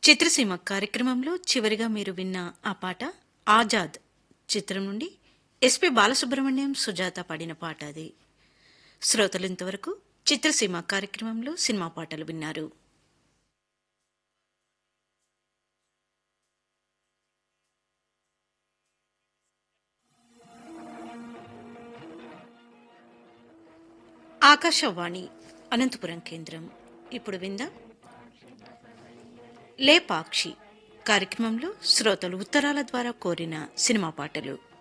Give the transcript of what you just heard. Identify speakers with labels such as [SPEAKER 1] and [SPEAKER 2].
[SPEAKER 1] చిత్రసీమ కార్యక్రమంలో చివరిగా మీరు విన్న ఆ పాట ఆజాద్ చిత్రం నుండి ఎస్పి బాలసుబ్రహ్మణ్యం సుజాత పాడిన పాట అది శ్రోతలు ఇంతవరకు చిత్రసీమ కార్యక్రమంలో సినిమా పాటలు విన్నారు ఆకాశవాణి అనంతపురం కేంద్రం ఇప్పుడు విందాం లేపాక్షి కార్యక్రమంలో శ్రోతలు ఉత్తరాల ద్వారా కోరిన సినిమా పాటలు